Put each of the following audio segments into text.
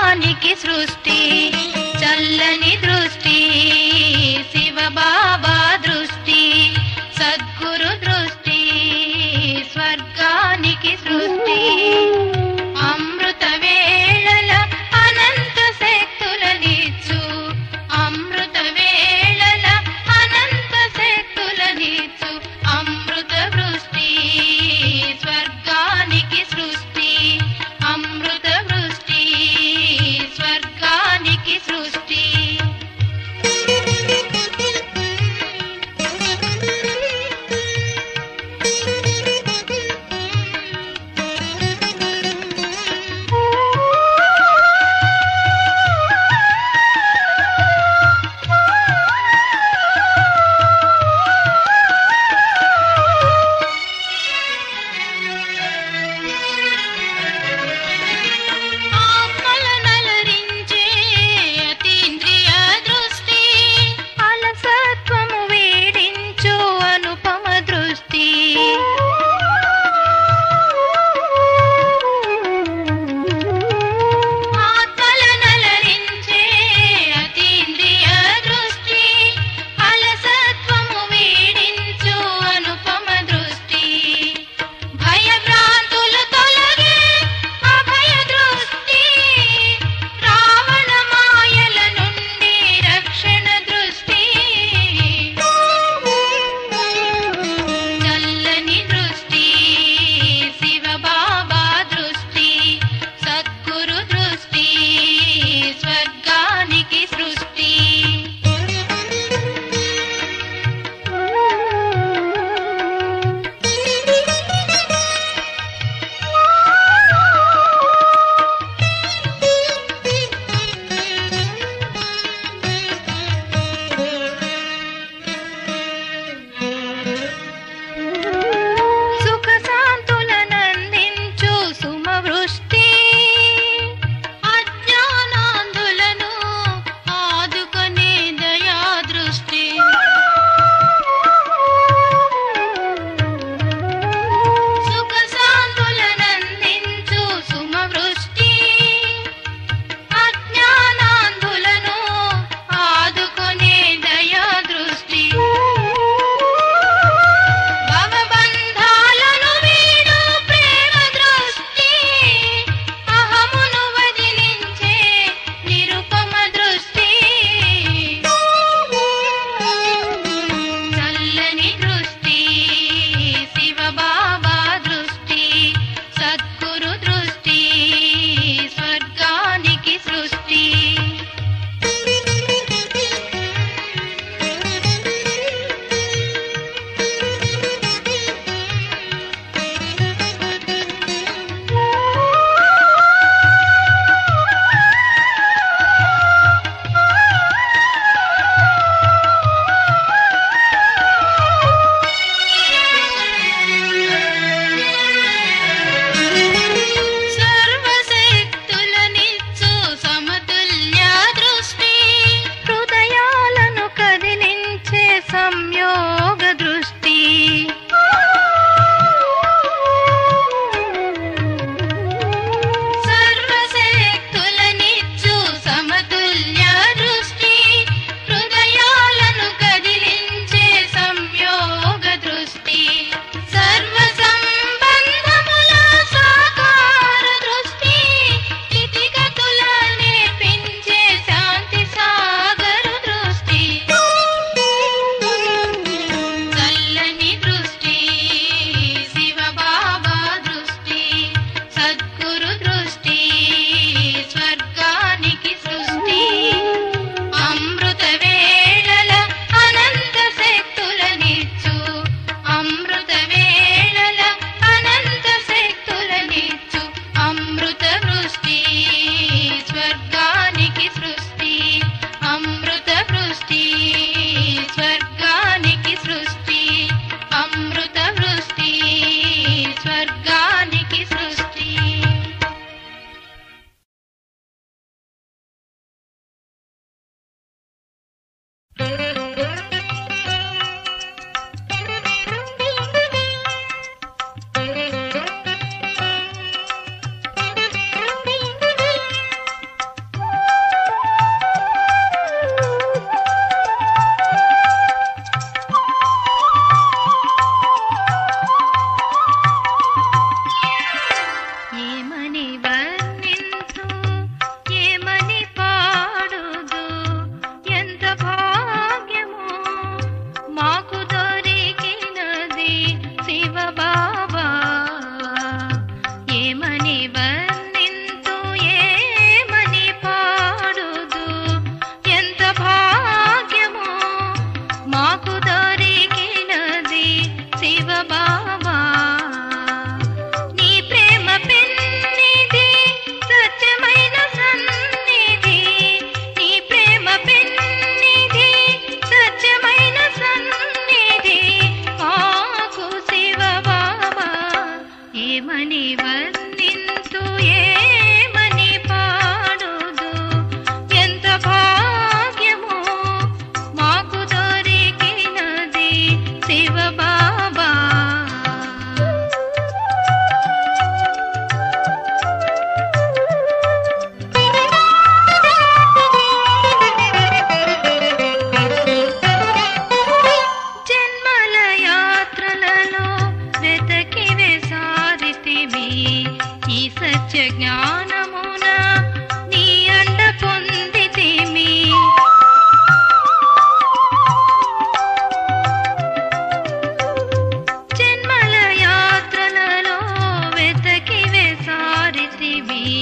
స్వర్గానికి సృష్టి చల్లని దృష్టి శివబాబా దృష్టి సద్గురు దృష్టి స్వర్గానికి సృష్టి అమృత వేళల అనంత శక్తులనిచ్చు అమృత వేళల అనంత శక్తులనిచ్చు అమృత వృష్టి స్వర్గానికి సృష్టి అమృత వృష్టి స్వర్గానికి సృష్టి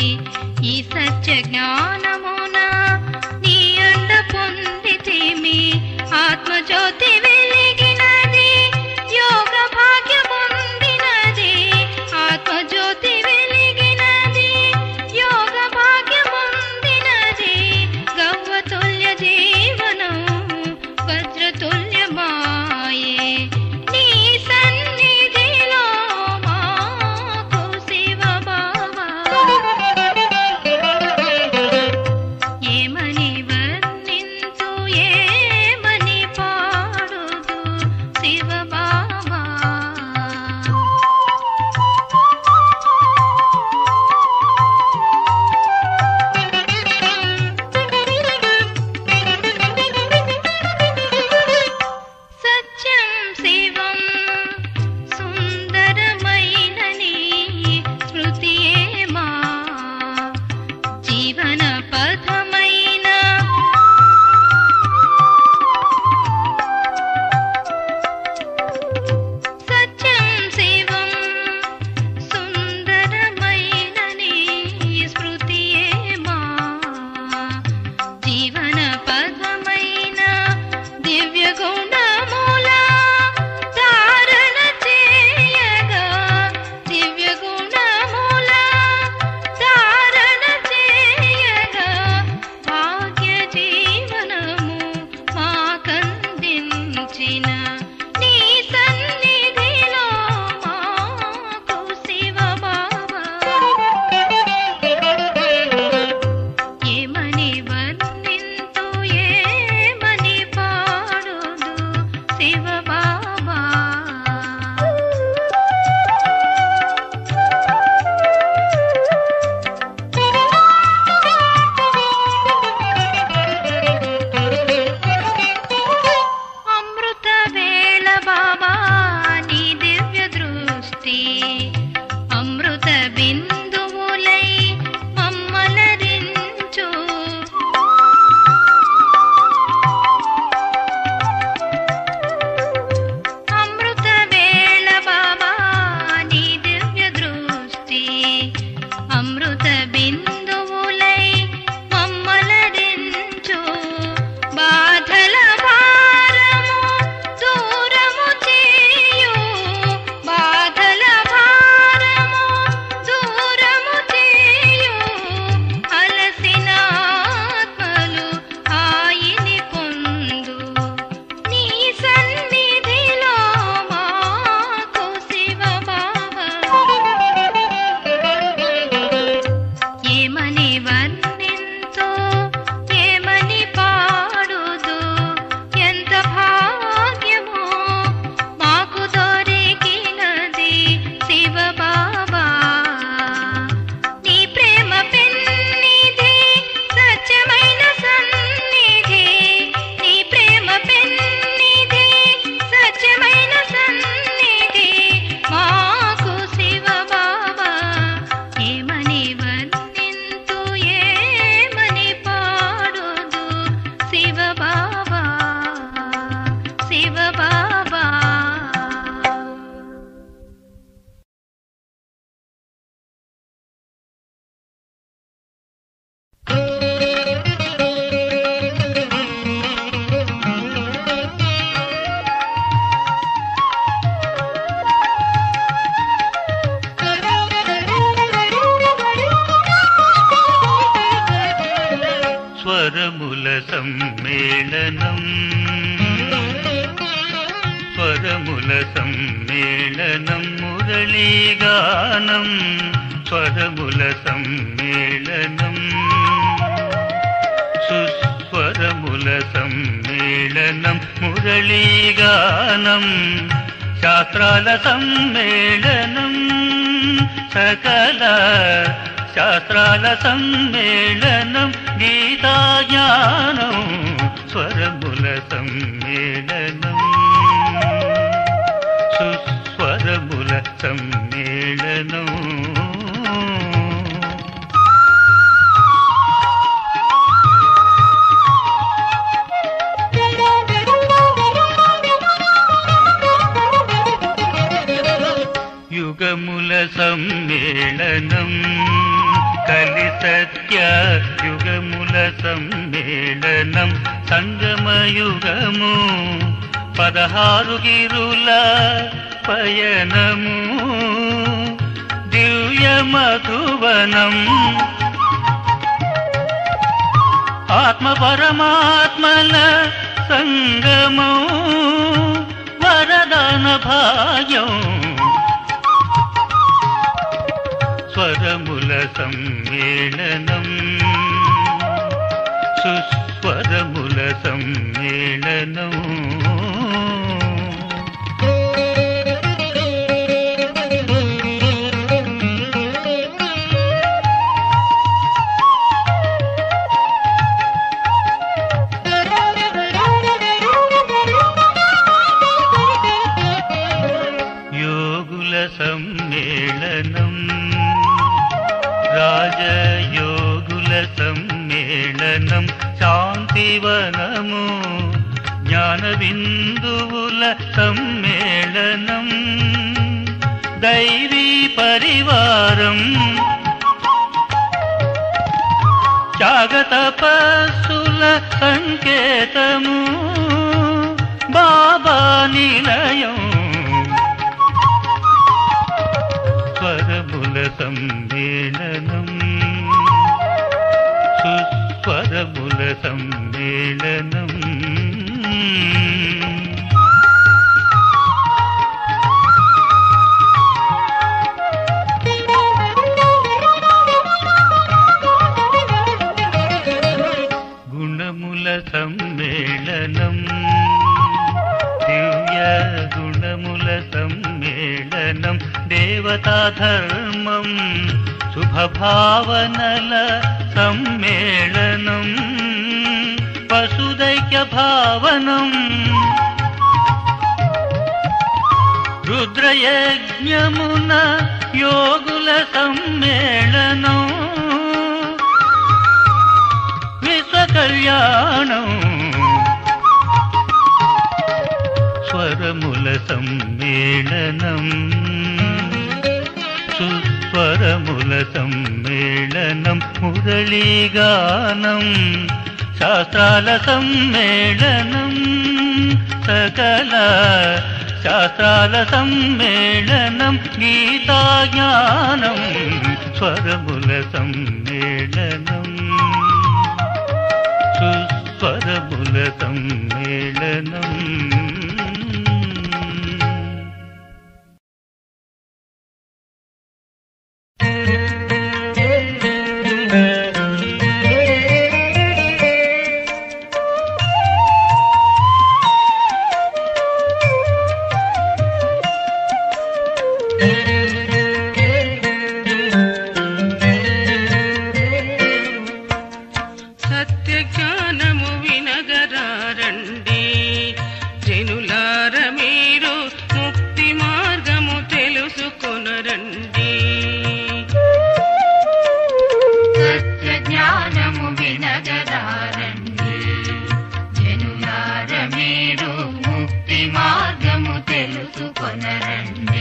ఈ సత్య జ్ఞానమున నీ అండ పొందితిమి ఆత్మజ్యోతి వెలిగినది యోగ భాగ్య పొందినది ఆత్మజ్యోతి వెలిగినది యోగ భాగ్య పొందినది గవ్వతుల్య జీవనం వజ్రతుల్యమాయే నీ సన్నిధిలో మాకు శివ బావా ఏమని వర్ణింతు ఏమని పాడుదు శివ బావా సత్యం శివం సుందరమైన నీ స్మృతియే మా జీవన పథమైన సత్యం శివం సుందరమైన నీ స్మృతియే మా జీవన పదమైన దివ్య గుణముల ధారణ చేయగా దివ్య గుణముల ధారణ చేయగా భాగ్య జీవనము మాకందించిన నీ సన్నిధిలో మాకు శివ బాబా ఏమని వర్ణింతు ఏమని పాడుదు శివ బాబా అమృత వేళ బాబా నీ దివ్య దృష్టి అమృత బిందువులై మమ్మలరించు అమృత వేళ బాబా నీ దివ్య దృష్టి అమృత బిందువులై మమ్మలరించు బాధల భారము దూరము చేయు బాధల భారము దూరము చేయు అలసిన ఆత్మలు హాయిని పొందు నీ సన్నిధిలో మాకు శివ బాబా ఏమని వర్ణింతో ఏమని పాడుదు ఎంత భాగ్యమో మాకు దొరికినది శివ బాబా నీ ప్రేమ పెన్నిధి సత్యమైన సన్నిధి నీ ప్రేమ పెన్నిధి సత్యమైన సన్నిధి మాకు శివ బాబా ఏమని వర్ణింతు ఏమని పాడుదు శివ బాబా శివ బాబా స్వరముల సమ్మేళనం స్వరముల సమ్మేళనం మురళీగానం స్వరముల సమ్మేళనం సుస్వరముల సమ్మేళనం మురళీగానం శాస్త్రాల సమ్మేళనం సకల శాస్త్రాల సమ్మేళనం గీతాజ్ఞానం స్వరముల సమ్మేళనం సుస్వరముల సమ్మేళనం యుగముల సమ్మేళనం కలి సత్య యుగముల సమ్మేళనం సంగమయుగము పదహారు గిరుల పయనము దివ్య మధువనం ఆత్మ పరమాత్మల సంగమం వరదాన భాగ్యం స్వరముల సమ్మేళనం సుస్వరముల సమ్మేళనం యోగుల సమ్మేళనం రాజయోగుల సమ్మేళనం శాంతివనము జ్ఞాన బిందువుల సమ్మేళనం దైవీ పరివారం త్యాగతపస్సుల సంకేతము బాబా నిలయం స్వరముల సమ్మేళనం సుస్వరముల సమ్మేళనం గుణముల సమ్మేళనం దివ్య గుణముల సమ్మేళనం దేవతా ధర్మం శుభభావనల సమ్మేళనం వసుదైక్య భావనం రుద్రయజ్ఞమున యోగుల సమ్మేళనం విశ్వ కళ్యాణం స్వరముల సమ్మేళనం సుస్వరముల సమ్మేళనం మురళీగానం శాస్త్రాల సమ్మేళనం సకల శాస్త్రాల సమ్మేళనం గీతాజ్ఞానం స్వరముల సమ్మేళనం సుస్వరముల సమ్మేళనం సత్య జ్ఞానము వినగరారండి జనులార మీరు ముక్తి మార్గము తెలుసుకొనరండి సత్య జ్ఞానము వినగదారండి జనులార మీరు ముక్తి మార్గము తెలుసుకొనరండి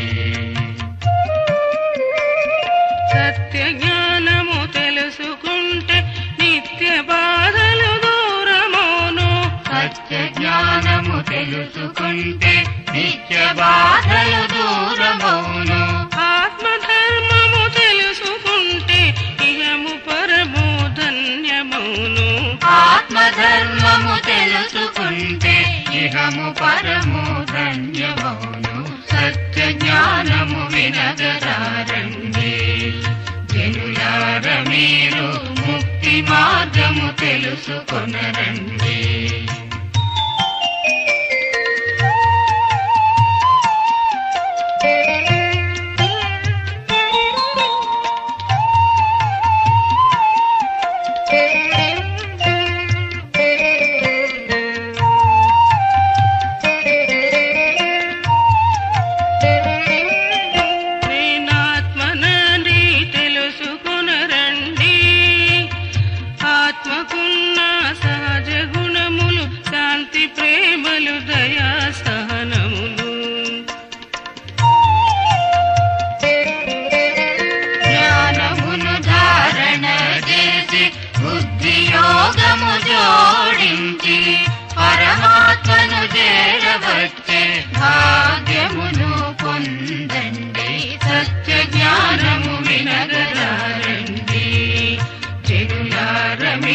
సత్య జ్ఞానము తెలుసుకుంటే నిత్య బాధలు దూరమోను సత్య జ్ఞానము తెలుసుకుంటే నిత్య బాధలు దూరమౌను ఆత్మధర్మము తెలుసుకుంటే ఇహము పరము ధన్యమౌను ఆత్మధర్మము తెలుసుకుంటే ఇహము పరము ధన్యమౌను సత్య జ్ఞానము వినగరారండి జనులార మీరు ముక్తి మార్గము తెలుసుకొనరండి నేనాత్మనని తెలుసుకొనరండి ఆత్మకున్న సహజ గుణములు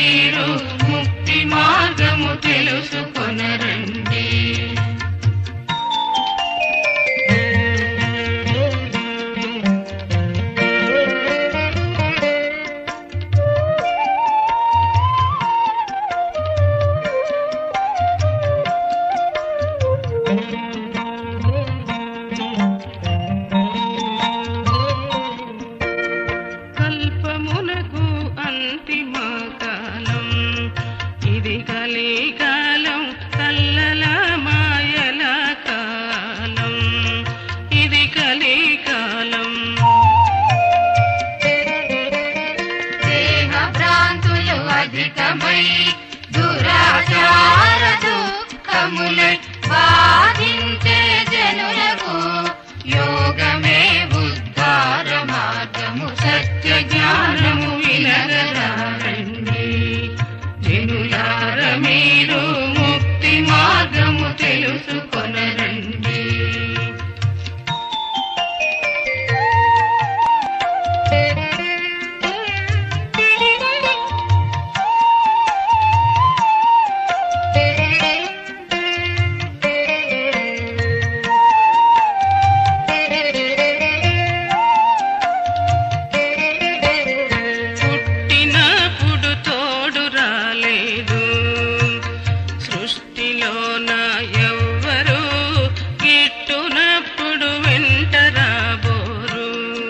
మీరు ముక్తి మార్గము తెలుసుకొనరండి కల్పమునకు అంతిమ కాలం ఇది కలికాలం కల్లల మాయల కాలం ఇది కలికాలం దేహ భ్రాంతులు అధికమై దురాచార దుఃఖములై బాధించే జనులకు యోగమే ఉద్ధార మార్గము సత్య జ్ఞానము వినగరారండి జనులార మీరు ముక్తి మార్గము తెలుసుకొనరండి పుట్టినప్పుడు తోడు రాలేదు సృష్టిలోన ఎవ్వరు గిట్టునప్పుడు వెంట రాబోరు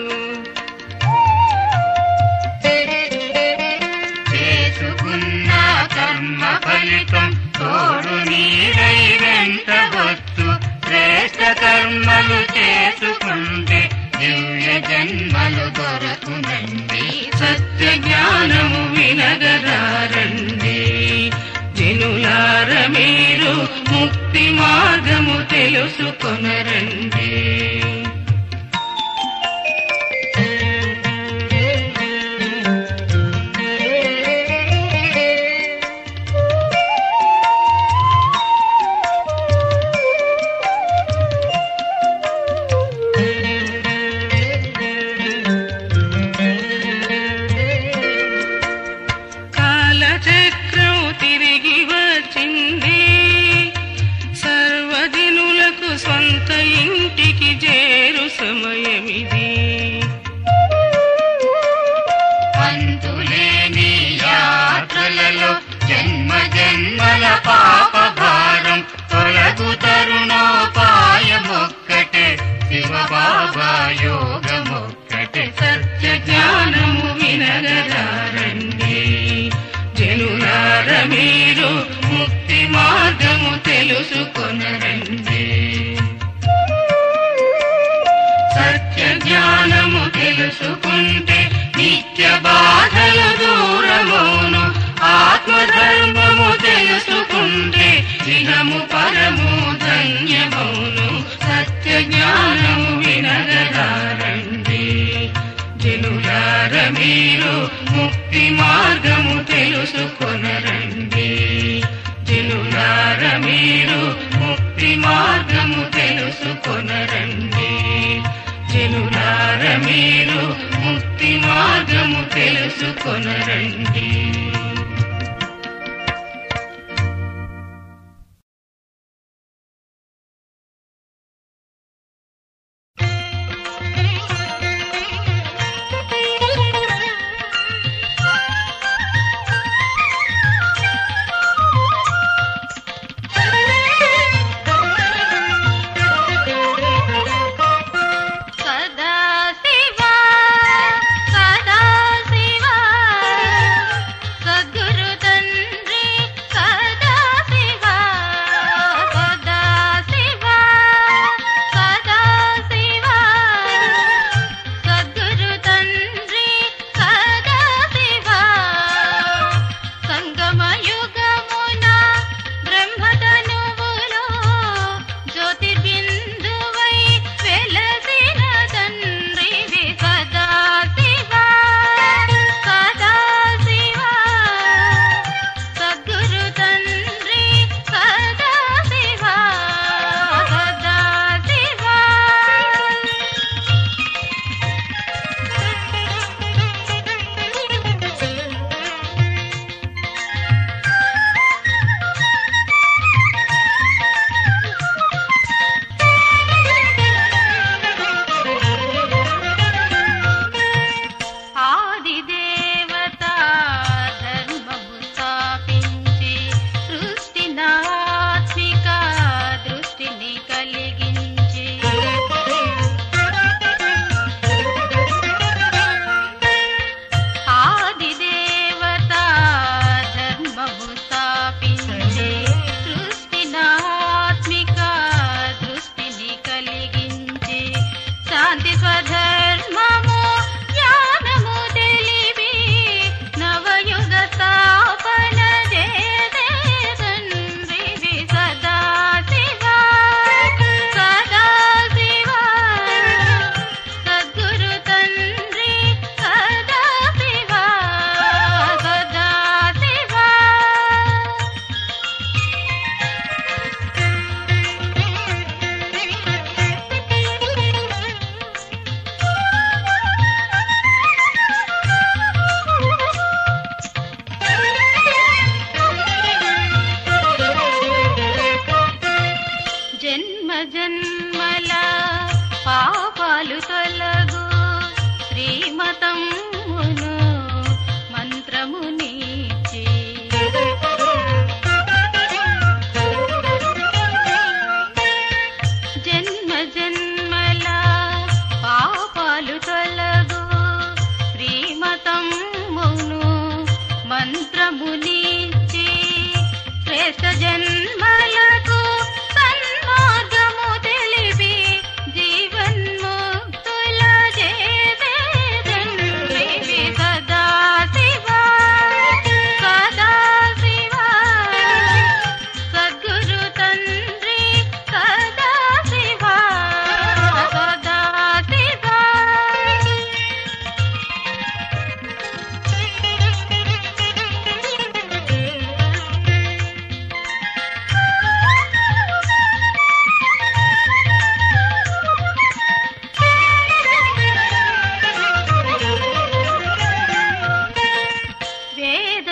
చేసుకున్న కర్మ ఫలితం తోడు నీడై వెంటవచ్చు శ్రేష్ట కర్మలు చేసుకుంటే దివ్య జన్మలు దొరకునండి సత్య జ్ఞానము వినగరారండి జనులార మీరు ముక్తి మార్గము తెలుసుకొనరండి కాలచక్రం తిరిగి వచ్చింది సర్వజనులకు సొంత ఇంటికి చేరు సమయమిది అంతులేని యాత్రలలో జన్మ జన్మల పాప భారం తొలగు తరుణోపాయమొక్కటే శివ బాబా యోగమొక్కటే సత్య జ్ఞానము వినగరారండి జనులార మీరు ముక్తి మార్గము తెలుసుకొనరండి సత్య జ్ఞానము తెలుసుకుంటే నిత్య బాధలు దూరమౌను ఆత్మధర్మము తెలుసుకుంటే ఇహము పరము ధన్యమౌను సత్య జ్ఞానము వినగరారండి జనులార మీరు ముక్తి మార్గము తెలుసుకొనరండి జనులార మీరు ముక్తి మార్గము తెలుసుకొనరండి జనులార మీరు ముక్తి మార్గము తెలుసుకొనరండి సదా శివా సదా శివా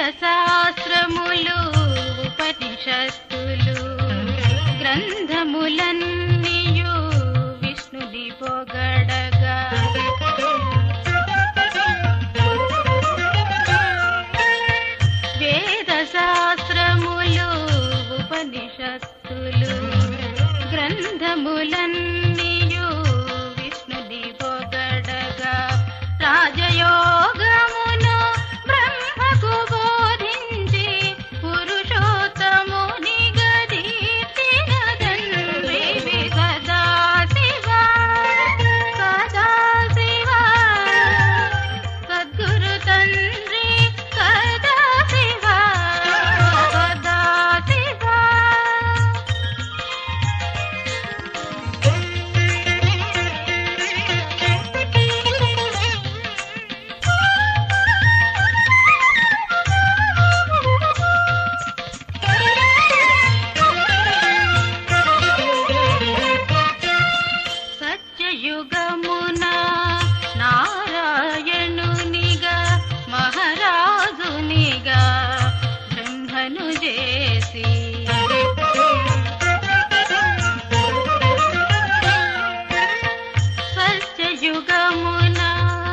శాస్త్రములు ఉపనిషత్తులు గ్రంథములన్నీయు విష్ణుని పొగడగా వేద శాస్త్రములు ఉపనిషత్తులు గ్రంథములన్నీయు విష్ణుని పొగడగా రాజయోగమును బ్రహ్మకు బోధించి పురుషోత్తముని గదీర్చిన తండ్రివి సదాశివా సదాశివా సద్గురు తండ్రి సదాశివా సదాశివా సత్యయుగమున నారాయణునిగా మహారాజునిగా బ్రహ్మను చేసి సత్యయుగమున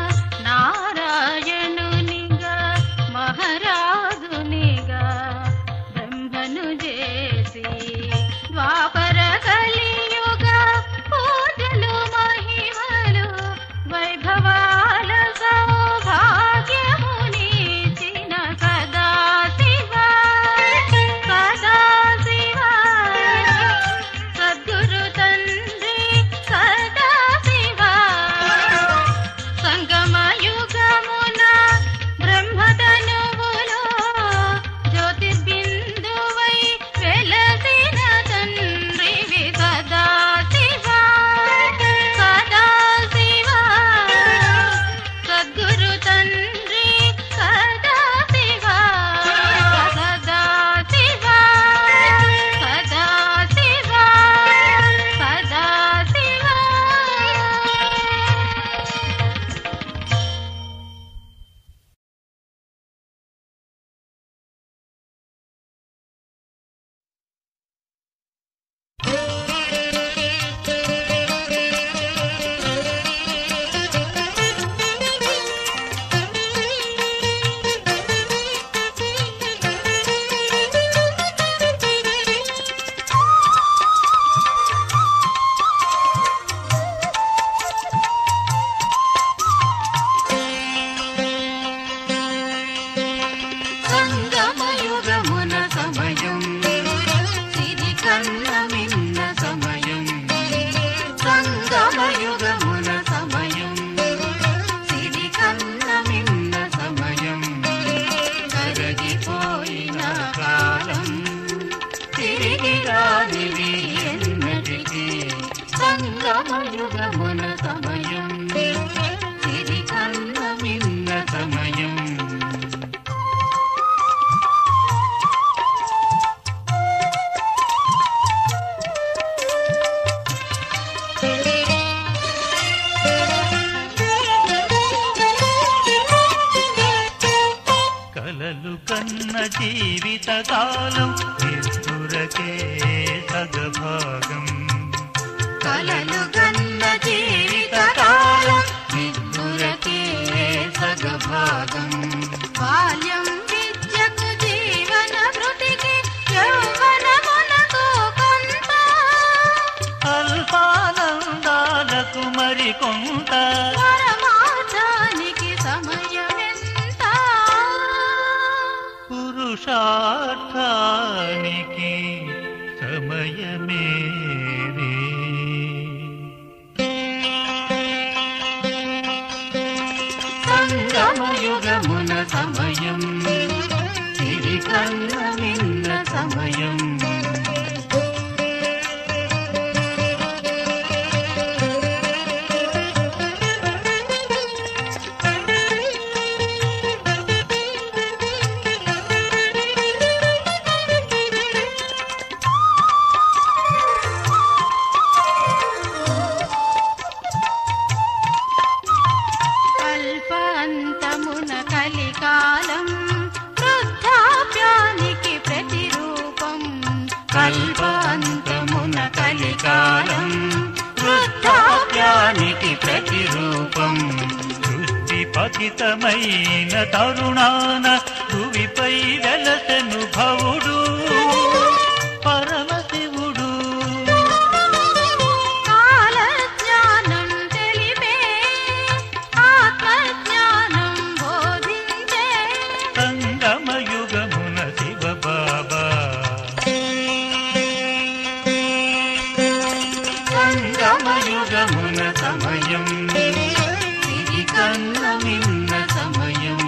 నారాయణునిగా మహారాజునిగా బ్రహ్మను చేసి ద్వాపర కలియుగ పూజలు మహిమలు వైభవాల సౌభాగ్యమునిచిన సదాశివా సదాశివా సద్గురు తండ్రి సదాశివా సంగమయుగమున బ్రహ్మతనువులో జ్యోతిర్బిందువై వెలసిన తండ్రివి సదాశివా సదాశివా సద్గురు తండ్రి సదాశివా సదాశివా సదాశివా సదాశివా సంగమయుగమున సమయం సిరి కన్నమిన్న సమయం సంగమయుగమున సమయం సిరి కన్నమిన్న సమయం కరగిపోయిన కాలం తిరిగి రానిది ఎన్నటికీ సంగమయుగమున సమయం సిరి కన్నమిన్న సమయం కలలు కన్న జీవిత కాలం నిద్దురకే సగభాగం కలలు గన్న జీవిత కాలం నిద్దురకే సగభాగం బాల్యం విద్యకు జీవన భృతికి యౌవనమునకు కొంత అల్పానందాలకు మరికొంత పరమార్థానికి సమయమెంత పురుషార్థానికి సమయమేరే సంగమయుగమున సమయం సిరి కన్నమిన్న సమయం అల్పాంతమున కలికాలం వృద్ధ కల్పాంతమున కలికాలం వృద్ధాప్యానికి ప్రతిరూపం సృష్టి పతితమైన తరుణాన భువిపై వెలసెను భవుడు పరమశివుడు కాలజ్ఞానం తెలిపే ఆత్మజ్ఞానం బోధించే సంగమయుగమున శివ బాబా సంగమయుగమున సమయం ఇది కన్న మిన్న సమయం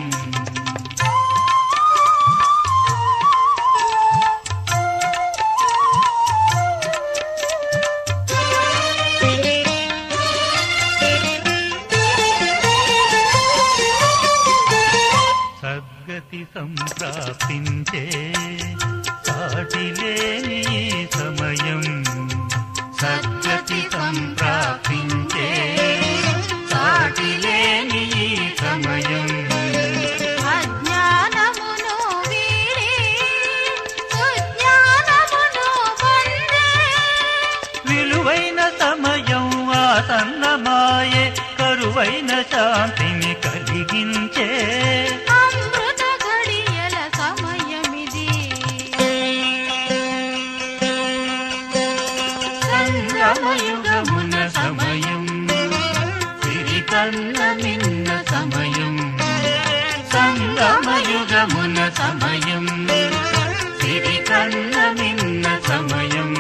సద్గతి సంప్రాప్తించే సాటి లేని సమయం సద్గతి సంప్రాప్తించే సాటి లేని ఈ సమయం అజ్ఞానమును వీడి సుజ్ఞానమును పొందే విలువైన సమయం ఆసన్నమాయే కరువైన శాంతిని కలిగించే అమృత ఘడియల సమయమిది సంగమయుగమున సమయం సిరి కన్న మిన్న సమయం సంగమయుగమున సమయం సిరి కన్న మిన్న సమయం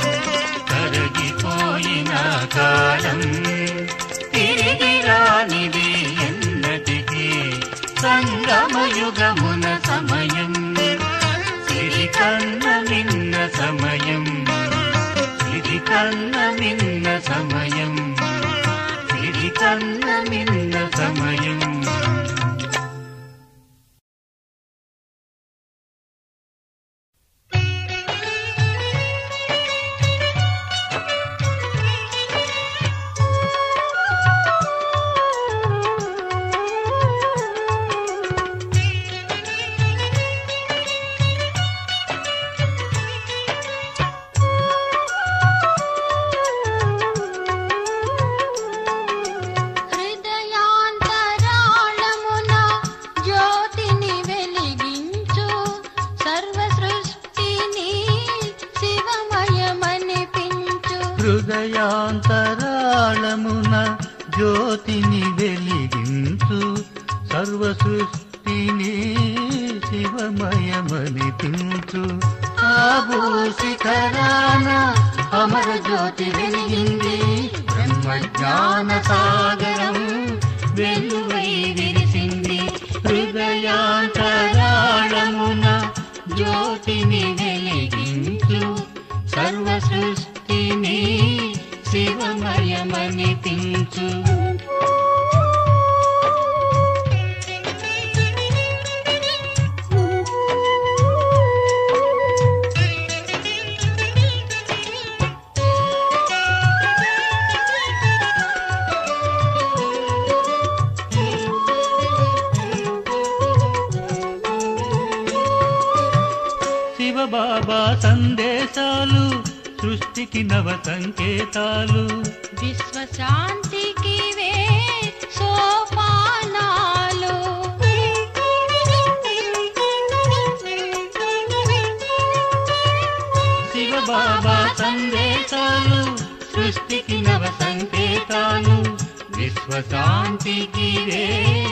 కరగిపోయిన కాలం తిరిగి రానిది ఎన్నటికీ సంగమయుగమున సమయం సిరి కన్న మిన్న సమయం సిరి కన్న మిన్న సమయం సిరి కన్న మిన్న సమయం హృదయాంతరాళమున జ్యోతిని వెలిగించు సర్వ సృష్టిని శివమయమనిపించు హృదయాంతరాళమున జ్యోతిని వెలిగించు సర్వ సృష్టిని శివమయమనిపించు ఆబూ శిఖరాన అమర జ్యోతి వెలిగింది బ్రహ్మజ్ఞాన సాగరం వెలువై విరిసింది హృదయాంతరాళమున జ్యోతిని వెలిగించు సర్వ సృష్టిని శివమయమనిపించు శివబాబా సందేశాలు సృష్టికి నవ సంకేతాలు విశ్వశాంతికి వే సోపానాలు శివబాబా సందేశాలు సృష్టికి నవ సంకేతాలు విశ్వశాంతికి వే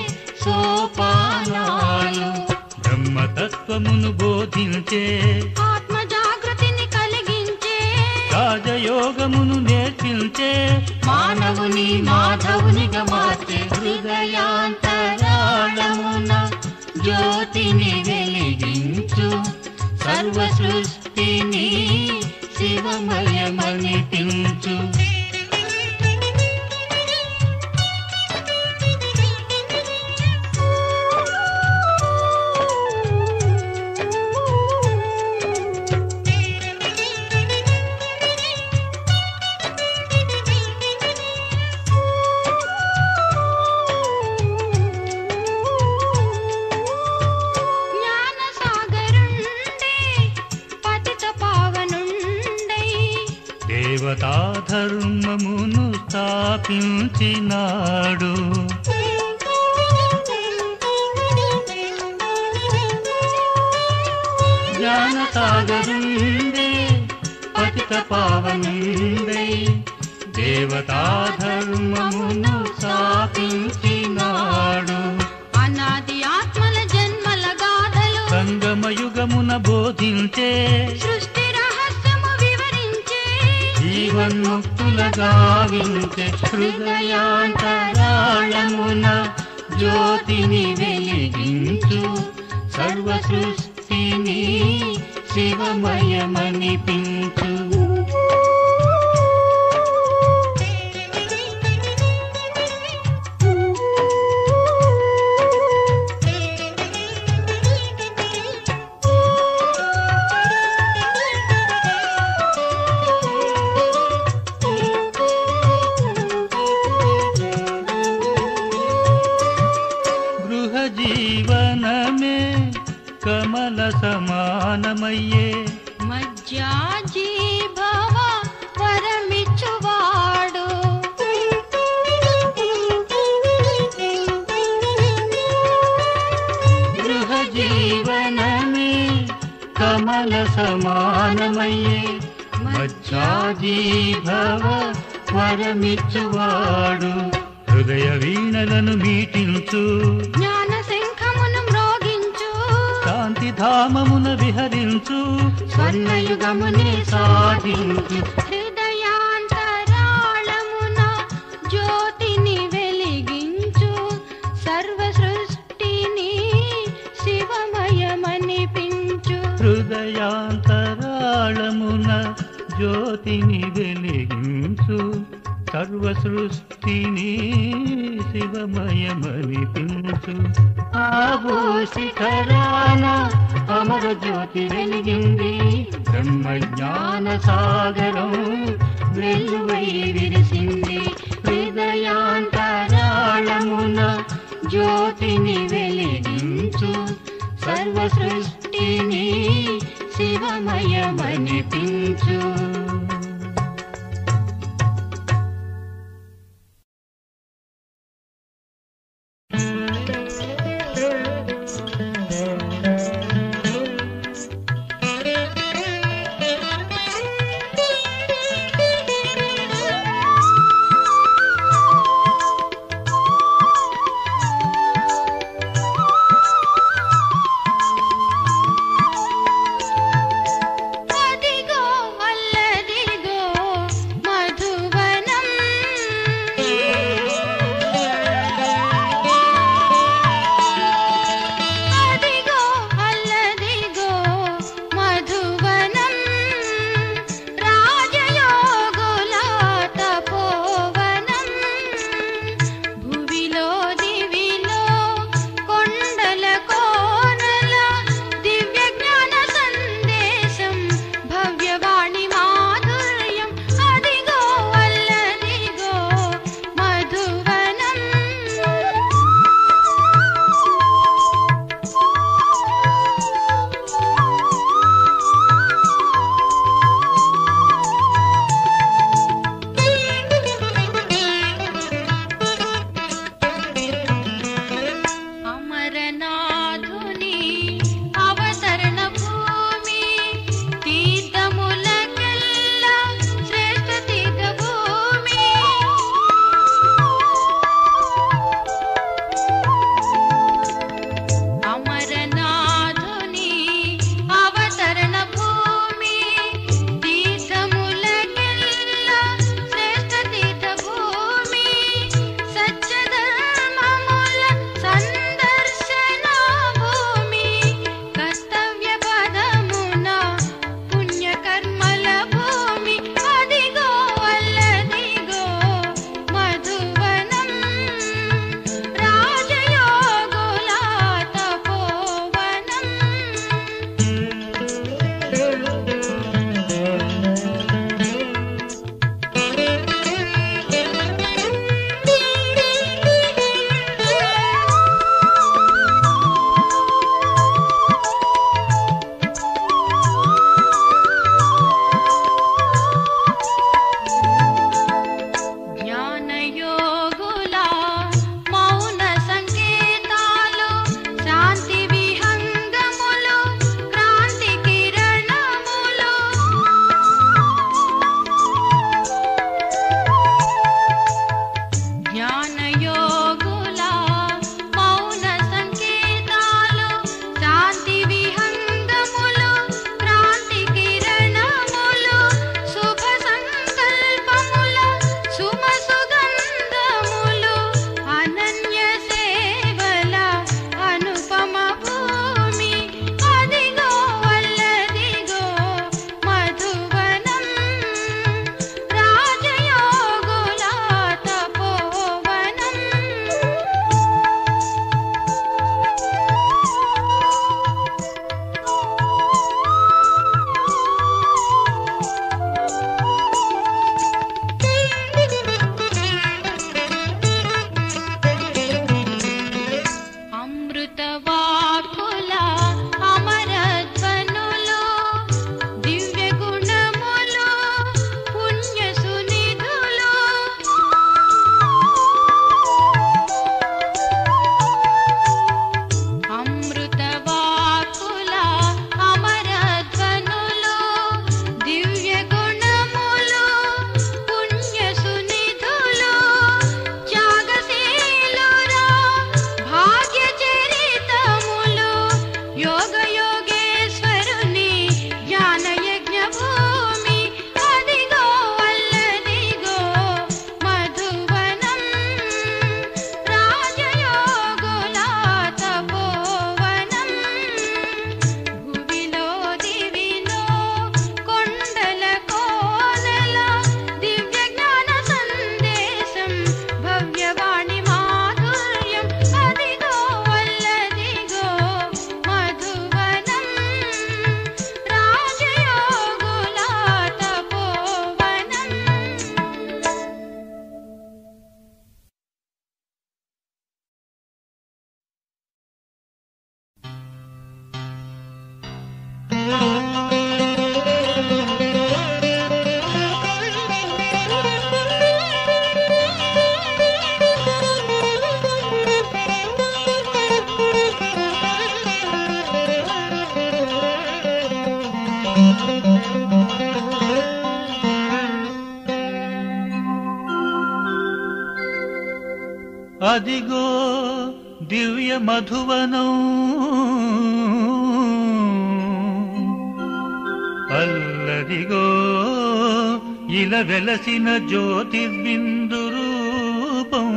సోపానాలు బ్రహ్మతత్వమును బోధించే ఆత్మ జాగృతిని కలిగించే రాజయోగమును నేర్పించే మానవుని మాధవునిగా మార్చే హృదయాంతరాళమున జ్యోతిని వెలిగించు సర్వ సృష్టిని శివమయమనిపించు జ్ఞాన దేవతా ధర్మమును స్థాపించినాడు జ్ఞానసాగరుండే పతిత పావనుండే దేవతా ధర్మమును స్థాపించినాడు అనాది ఆత్మల జన్మల గాథలు సంగమయుగమున బోధించే సృష్టి రహస్యము వివరించే జీవన్ముక్తుల గావించే హృదయాంతరాళమున జ్యోతిని వెలిగించు సర్వ సృష్టిని శివమయమనిపించు గృహ జీవనమే కమల సమానమయ్యే మజ్జాజీభవ వరమిచ్చువాడు గృహ జీవనమే కమల సమానమయ్యే మజ్జాజీభవ వరమిచ్చువాడు హృదయ వీణలను మీటించు జ్ఞాన శంఖమును మ్రోగించు శాంతి ధామమున విహరించు స్వర్ణయుగమునే సాధించు హృదయాంతరాళమున జ్యోతిని వెలిగించు సర్వ సృష్టిని శివమయమనిపించు హృదయాంతరాళమున జ్యోతిని వెలిగించు సర్వ సృష్టిని శివమయమనిపించు ఆవో శిఖరాన అమర జ్యోతి వెలిగింది బ్రహ్మ జ్ఞాన సాగరం వెలువై విరిసింది హృదయాంతరాళమున జ్యోతిని వెలిగించు సర్వ సృష్టిని శివమయమనిపించు అదిగో అల్లరి అదిగో దివ్య మధువనం అల్లదిగో ఇల వెలసిన జ్యోతిర్బిందు రూపం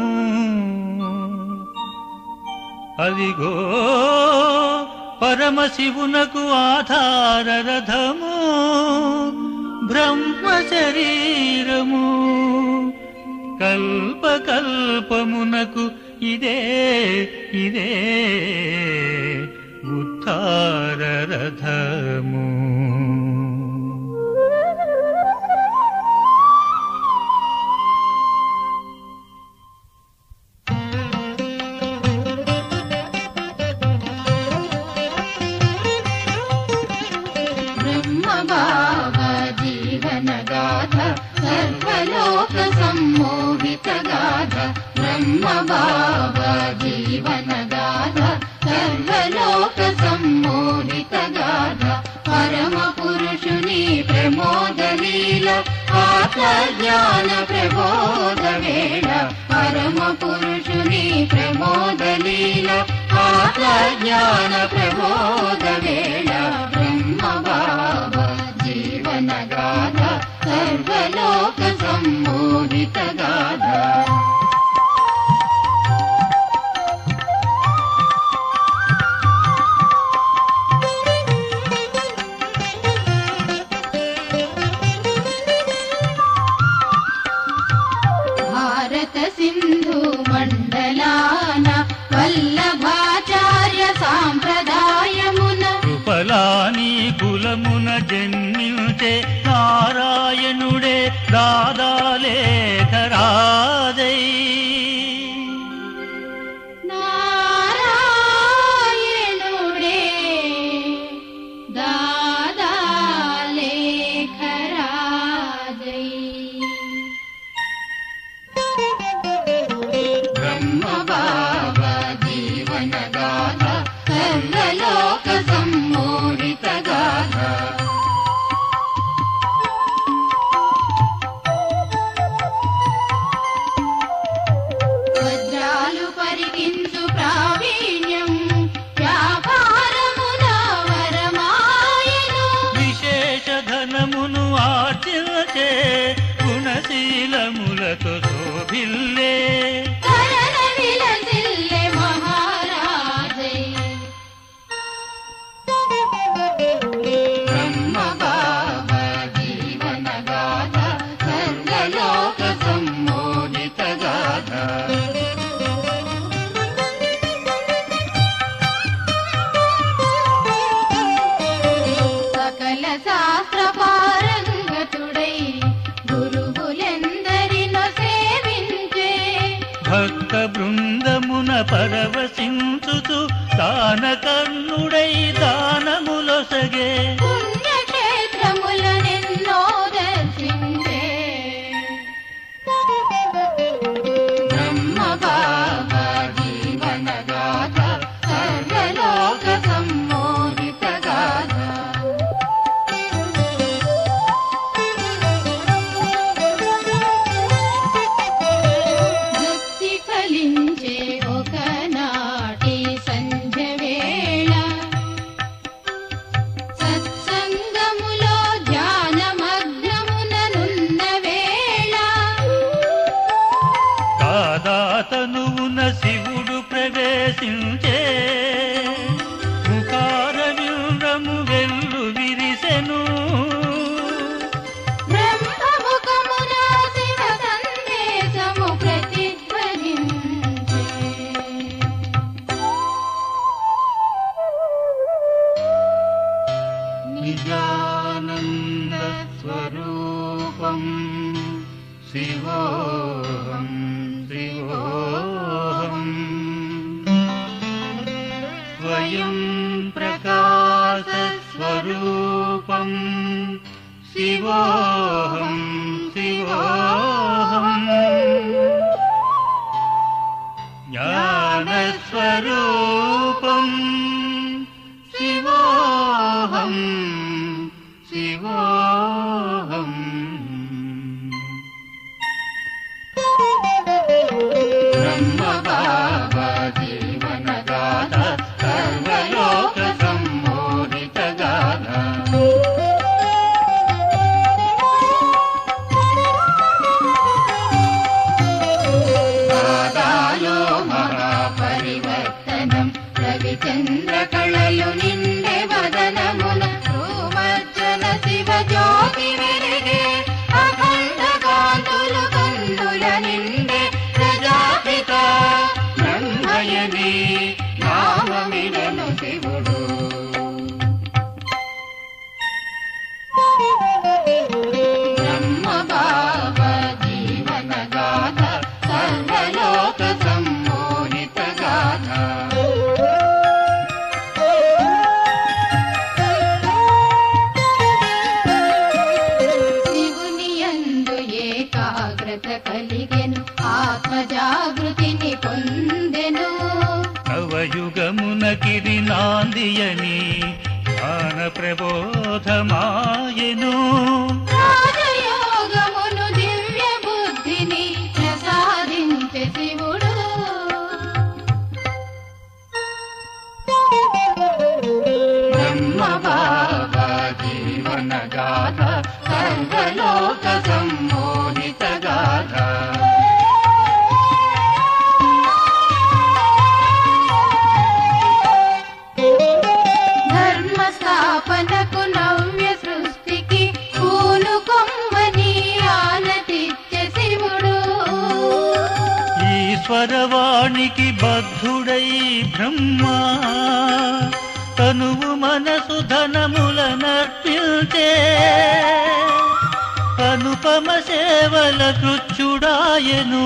అదిగో పరమశివునకు ఆధార రథము బ్రహ్మ శరీరము కల్పకల్పమునకు ఇదే ఇదే ఉత్తార రథము బ్రహ్మ బాబా జీవన గాథ సర్వలోక సమ్మోహిత గాథ బ్రహ్మ బాబా జీవన గాథ సర్వలోక సమ్మోహిత గాథ పరమ పురుషుని ప్రమోద లీల ఆత్మ జ్ఞాన ప్రబోధ వేళ పరమ పురుషుని ప్రమోద లీల ఆత్మ జ్ఞాన ప్రబోధ వేళ బ్రహ్మ బాబా జీవన గాథ సర్వలోక సమ్మోహిత గాథ భారత సింధు మండలాన వల్లభాచార్య సాంప్రదాయమున కృపలాని కులమున జన్మించే నారాయణుడే దాదాలేఖరాజై నారాయణుడే దాదా లేఖరాజై బ్రహ్మ బాబా జీవన గాథ సర్వలోక సమ్మోహిత గాథ వజ్రాలు పరికించు ప్రావీణ్యం వ్యాపారమున వరమాయను విశేష ధనమును ఆర్జించే గుణశీలములతో శోభిల్లే కరణ విలసిల్లె మహారాజై బ్రహ్మ బాబా జీవన గాథ సర్వలోక సమ్మోహిత గాథ సకల శాస్త్ర పారంగతుడై గురువులెందరినో సేవించే భక్త బృందమున పరవశించుచు దాన కర్ణుడై దానములొసగే పుణ్యక్షేత్రములనెన్నో దర్శించే బ్రహ్మ బాబా జీవన గాథ సర్వలోక సమ్మోహిత గాథ భక్తి ఫలించే ఒకనాటి సంధ్య వేళ సత్సంగములో ధ్యానమగ్నముననున్న వేళ కాదాతనువున శివుడు ప్రవేశించే ముఖార వింద్రము వెల్లు విరిసెను బ్రహ్మముఖమున శివ సందేశము ప్రతిధ్వనించే నిజానంద స్వరూపం శివోహం శివోహం స్వయం ప్రకాశ స్వరూపం శివస్వరూపం శివోహం శివోహం జ్ఞానస్వరూపం శివోహం శివోహం బ్రహ్మబాబా జీవనగాథ సర్వలోక సమ్మోహిత గాథ పాదాలో మహాపరివర్తనం రవిచంద్ర కళలు నిండే వదనమున భూమర్జన శివ జ్యోతి వెలిగే అఖండ కాంతులు కందుల నిండే ప్రజాపిత బ్రహ్మయని నామమిడను శివుడు బ్రహ్మ బాబా జీవన గాథ సర్వలోక సమ్మోహిత గాథ శివుని యందు ఏకాగ్రత కలిగెను ఆత్మ జాగృతిని పొందెను నవయుగమున కిరి నాందియని జ్ఞాన ప్రబోధమాయను రాజయోగమును దివ్య బుద్ధిని ప్రసాదించే శివుడు బ్రహ్మ బాబా జీవన గాథ సర్వలోక సమ్మోహిత గాథ ధర్మ స్థాపనకు నవ్య సృష్టికి పూను కొమ్మని ఆనతిచ్చే శివుడు ఈశ్వరవాణికి బద్ధుడై బ్రహ్మ తనువు మనసు ధనముల నర్పిల్చే అనుపమ సేవల కృచ్చుడాయను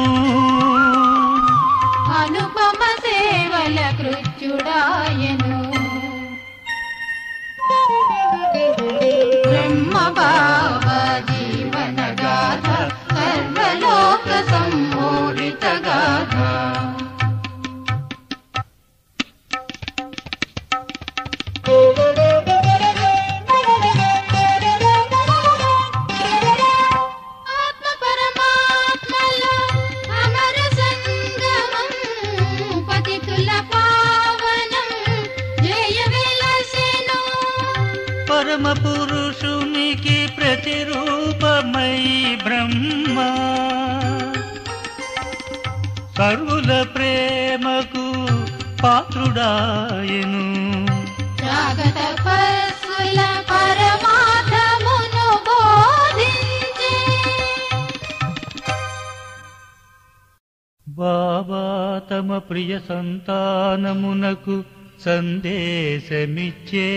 అనుపమ సేవల కృత్యుడాయను బ్రహ్మ బాబా జీవన గాథ సర్వలోక సమ్మోహిత గాథ ఆత్మ పరమాత్మలో అమర సంగమం పతితుల పావనం జయ విలసెను పరమ పురుషునికి ప్రతిరూపమై బ్రహ్మ సర్వుల ప్రేమకు పాత్రుడాయను జాగత పరసుల పరమార్థమును బోధించే బాబా తమ ప్రియ సంతానమునకు సందేశమిచ్చే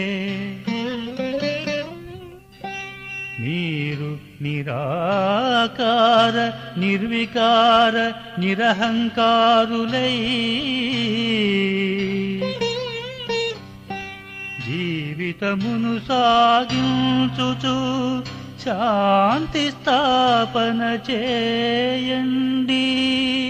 మీరు నిరాకార నిర్వికార నిరహంకారులై జీవితమును సాగించుచు శాంతి స్థాపన చేయండి